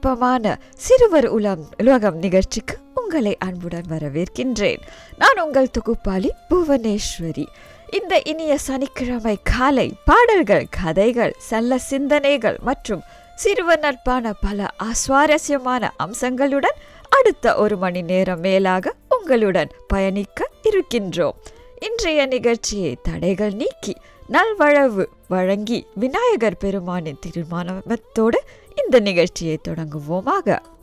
விருப்பமான சிறுவர் உலம் உலகம் நிகழ்ச்சிக்கு உங்களை அன்புடன் வரவேற்கின்றேன் நான் உங்கள் தொகுப்பாளி புவனேஸ்வரி இந்த இனிய சனிக்கிழமை காலை பாடல்கள் கதைகள் நல்ல சிந்தனைகள் மற்றும் சிறுவர் நட்பான பல அஸ்வாரஸ்யமான அம்சங்களுடன் அடுத்த ஒரு மணி நேரம் மேலாக உங்களுடன் பயணிக்க இருக்கின்றோம் இன்றைய நிகழ்ச்சியை தடைகள் நீக்கி நல்வழவு வழங்கி விநாயகர் பெருமானின் தீர்மானத்தோடு இந்த நிகழ்ச்சியை தொடங்குவோமாக